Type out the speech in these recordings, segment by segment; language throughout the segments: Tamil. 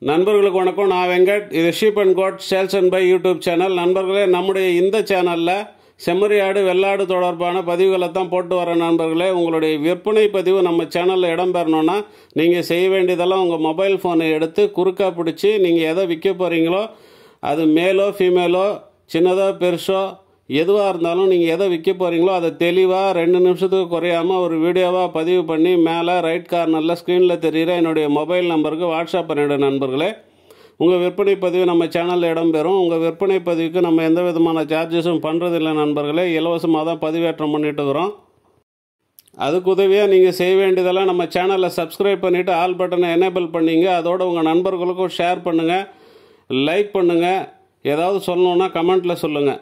நண்பர்களுக்கு வணக்கம் நான் வெங்கட் இது sheep and goat sales and buy YouTube channel நண்பர்களே நம்முடைய இந்த சேனலில் செம்மறியாடு வெள்ளாடு தொடர்பான பதிவுகளை தான் போட்டு வர நண்பர்களே உங்களுடைய விற்பனை பதிவு நம்ம சேனலில் இடம்பெறணும்னா நீங்கள் செய்ய வேண்டியதெல்லாம் உங்கள் மொபைல் ஃபோனை எடுத்து குறுக்கா பிடிச்சி நீங்கள் எதை விற்க போகிறீங்களோ அது மேலோ ஃபீமேலோ சின்னதோ பெருசோ எதுவாக இருந்தாலும் நீங்கள் எதை விற்க போகிறீங்களோ அதை தெளிவாக ரெண்டு நிமிஷத்துக்கு குறையாமல் ஒரு வீடியோவாக பதிவு பண்ணி மேலே ரைட் கார்னரில் ஸ்க்ரீனில் தெரிகிற என்னுடைய மொபைல் நம்பருக்கு வாட்ஸ்அப் பண்ணிவிட நண்பர்களே உங்கள் விற்பனை பதிவு நம்ம சேனலில் இடம்பெறும் உங்கள் விற்பனை பதிவுக்கு நம்ம எந்த விதமான சார்ஜஸும் பண்ணுறதில்லை நண்பர்களே இலவசமாக தான் பதிவேற்றம் பண்ணிட்டு இருக்கிறோம் அதுக்கு உதவியாக நீங்கள் செய்ய வேண்டியதெல்லாம் நம்ம சேனலை சப்ஸ்கிரைப் பண்ணிவிட்டு ஆல் பட்டனை எனேபிள் பண்ணிங்க அதோட உங்கள் நண்பர்களுக்கும் ஷேர் பண்ணுங்கள் லைக் பண்ணுங்கள் ஏதாவது சொல்லணுன்னா கமெண்ட்டில் சொல்லுங்கள்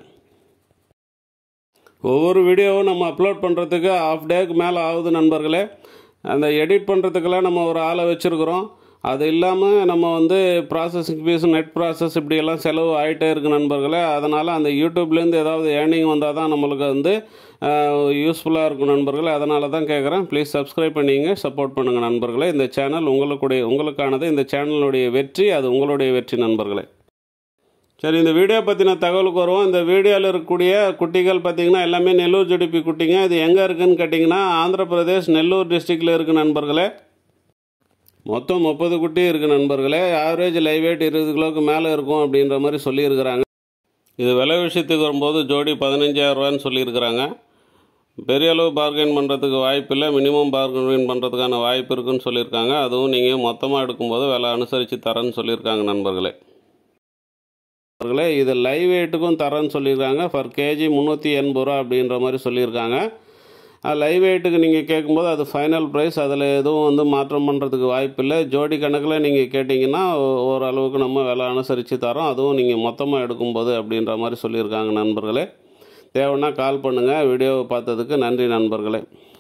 ஒவ்வொரு வீடியோவும் நம்ம அப்லோட் பண்ணுறதுக்கு ஆஃப் டேக்கு மேலே ஆகுது நண்பர்களே அந்த எடிட் பண்ணுறதுக்கெல்லாம் நம்ம ஒரு ஆளை வச்சுருக்குறோம் அது இல்லாமல் நம்ம வந்து ப்ராசஸிங் ஃபீஸ் நெட் ப்ராசஸ் இப்படியெல்லாம் செலவு ஆகிட்டே இருக்குது நண்பர்களே அதனால் அந்த யூடியூப்லேருந்து ஏதாவது ஏர்னிங் வந்தால் தான் நம்மளுக்கு வந்து யூஸ்ஃபுல்லாக இருக்கும் நண்பர்களே அதனால தான் கேட்குறேன் ப்ளீஸ் சப்ஸ்கிரைப் பண்ணிங்க சப்போர்ட் பண்ணுங்கள் நண்பர்களே இந்த சேனல் உங்களுடைய உங்களுக்கானது இந்த சேனலுடைய வெற்றி அது உங்களுடைய வெற்றி நண்பர்களே சரி இந்த வீடியோ பற்றின தகவலுக்கு வருவோம் இந்த வீடியோவில் இருக்கக்கூடிய குட்டிகள் பார்த்திங்கன்னா எல்லாமே நெல்லூர் ஜுடிப்பி குட்டிங்க இது எங்கே இருக்குதுன்னு கேட்டிங்கன்னா ஆந்திர பிரதேஷ் நெல்லூர் டிஸ்ட்ரிக்டில் இருக்குது நண்பர்களே மொத்தம் முப்பது குட்டி இருக்குது நண்பர்களே ஆவரேஜ் லைவ் வெயிட் இருபது கிலோவுக்கு மேலே இருக்கும் அப்படின்ற மாதிரி சொல்லியிருக்கிறாங்க இது விலை விஷயத்துக்கு வரும்போது ஜோடி பதினஞ்சாயிரரூவான்னு சொல்லியிருக்கிறாங்க பெரிய அளவு பார்கெயின் பண்ணுறதுக்கு வாய்ப்பு இல்லை மினிமம் பார்கெயின் பண்ணுறதுக்கான வாய்ப்பு இருக்குன்னு சொல்லியிருக்காங்க அதுவும் நீங்கள் மொத்தமாக எடுக்கும்போது விலை அனுசரித்து தரேன்னு சொல்லியிருக்காங்க நண்பர்களே நண்பர்களே இது லைவ் வெயிட்டுக்கும் தரேன்னு சொல்லியிருக்காங்க ஃபர் கேஜி முந்நூற்றி எண்பது ரூபா அப்படின்ற மாதிரி சொல்லியிருக்காங்க லைவ் வெயிட்டுக்கு நீங்கள் கேட்கும்போது அது ஃபைனல் ப்ரைஸ் அதில் எதுவும் வந்து மாற்றம் பண்ணுறதுக்கு வாய்ப்பு இல்லை ஜோடி கணக்கில் நீங்கள் கேட்டிங்கன்னா ஓரளவுக்கு நம்ம விலை அனுசரித்து தரோம் அதுவும் நீங்கள் மொத்தமாக எடுக்கும்போது அப்படின்ற மாதிரி சொல்லியிருக்காங்க நண்பர்களே தேவைன்னா கால் பண்ணுங்கள் வீடியோவை பார்த்ததுக்கு நன்றி நண்பர்களே